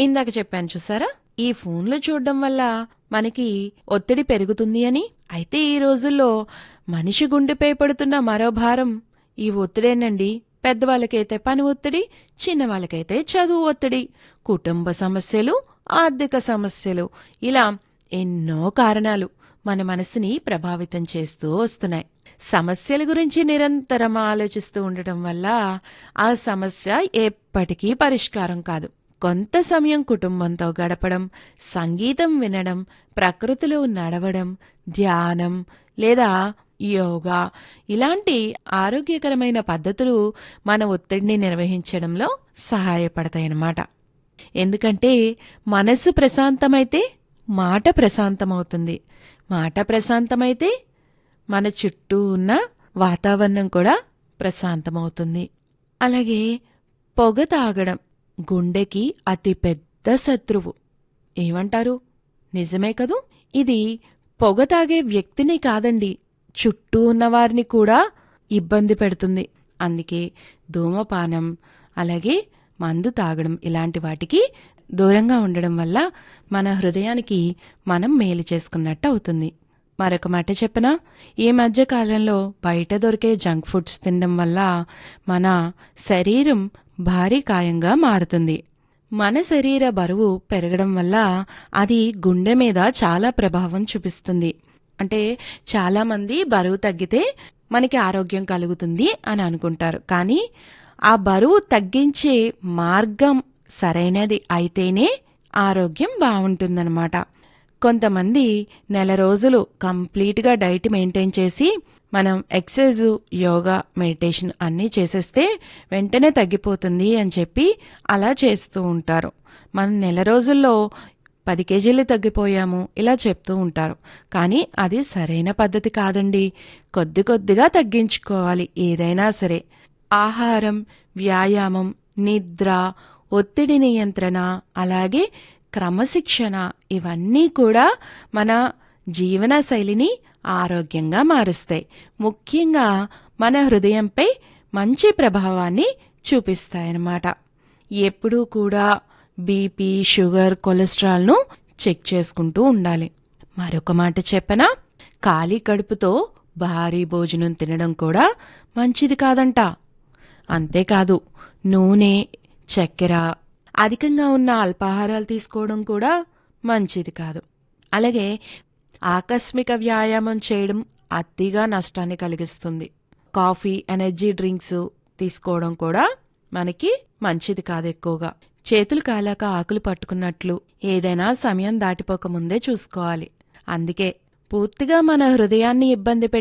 ఇందాక చెప్పాను చూసారా ఈ ఫోన్లు చూడడం వల్ల మనకి ఒత్తిడి పెరుగుతుంది అని అయితే ఈ రోజుల్లో మనిషి గుండెపై పడుతున్న మరో భారం ఈ ఒత్తిడేనండి పెద్దవాళ్ళకైతే పని ఒత్తిడి చిన్నవాళ్ళకైతే చదువు ఒత్తిడి కుటుంబ సమస్యలు ఆర్థిక సమస్యలు ఇలా ఎన్నో కారణాలు మన మనసుని ప్రభావితం చేస్తూ వస్తున్నాయి సమస్యల గురించి నిరంతరం ఆలోచిస్తూ ఉండటం వల్ల ఆ సమస్య ఎప్పటికీ పరిష్కారం కాదు కొంత సమయం కుటుంబంతో గడపడం సంగీతం వినడం ప్రకృతిలో నడవడం ధ్యానం లేదా యోగా ఇలాంటి ఆరోగ్యకరమైన పద్ధతులు మన ఒత్తిడిని నిర్వహించడంలో సహాయపడతాయన్నమాట ఎందుకంటే మనసు ప్రశాంతమైతే మాట ప్రశాంతమవుతుంది మాట ప్రశాంతమైతే మన చుట్టూ ఉన్న వాతావరణం కూడా ప్రశాంతమవుతుంది అలాగే పొగ తాగడం గుండెకి అతి పెద్ద శత్రువు ఏమంటారు నిజమే కదూ ఇది పొగ తాగే వ్యక్తిని కాదండి చుట్టూ ఉన్నవారిని కూడా ఇబ్బంది పెడుతుంది అందుకే ధూమపానం అలాగే మందు తాగడం ఇలాంటి వాటికి దూరంగా ఉండడం వల్ల మన హృదయానికి మనం మేలు చేసుకున్నట్టు అవుతుంది మరొక మాట చెప్పనా ఈ మధ్య కాలంలో బయట దొరికే జంక్ ఫుడ్స్ తినడం వల్ల మన శరీరం భారీ కాయంగా మారుతుంది మన శరీర బరువు పెరగడం వల్ల అది గుండె మీద చాలా ప్రభావం చూపిస్తుంది అంటే చాలా మంది బరువు తగ్గితే మనకి ఆరోగ్యం కలుగుతుంది అని అనుకుంటారు కానీ ఆ బరువు తగ్గించే మార్గం సరైనది అయితేనే ఆరోగ్యం బాగుంటుందన్నమాట కొంతమంది నెల రోజులు కంప్లీట్గా డైట్ మెయింటైన్ చేసి మనం ఎక్సర్సైజ్ యోగా మెడిటేషన్ అన్నీ చేసేస్తే వెంటనే తగ్గిపోతుంది అని చెప్పి అలా చేస్తూ ఉంటారు మనం నెల రోజుల్లో పది కేజీలు తగ్గిపోయాము ఇలా చెప్తూ ఉంటారు కానీ అది సరైన పద్ధతి కాదండి కొద్ది కొద్దిగా తగ్గించుకోవాలి ఏదైనా సరే ఆహారం వ్యాయామం నిద్ర ఒత్తిడి నియంత్రణ అలాగే క్రమశిక్షణ ఇవన్నీ కూడా మన జీవన శైలిని ఆరోగ్యంగా మారుస్తాయి ముఖ్యంగా మన హృదయంపై మంచి ప్రభావాన్ని చూపిస్తాయన్నమాట ఎప్పుడూ కూడా బీపీ షుగర్ కొలెస్ట్రాల్ను చెక్ చేసుకుంటూ ఉండాలి మరొక మాట చెప్పనా ఖాళీ కడుపుతో భారీ భోజనం తినడం కూడా మంచిది కాదంట అంతేకాదు నూనె చక్కెర అధికంగా ఉన్న అల్పాహారాలు తీసుకోవడం కూడా మంచిది కాదు అలాగే ఆకస్మిక వ్యాయామం చేయడం అతిగా నష్టాన్ని కలిగిస్తుంది కాఫీ ఎనర్జీ డ్రింక్స్ తీసుకోవడం కూడా మనకి మంచిది కాదు ఎక్కువగా చేతులు కాలాక ఆకులు పట్టుకున్నట్లు ఏదైనా సమయం దాటిపోక ముందే చూసుకోవాలి అందుకే పూర్తిగా మన హృదయాన్ని ఇబ్బంది పెట్టే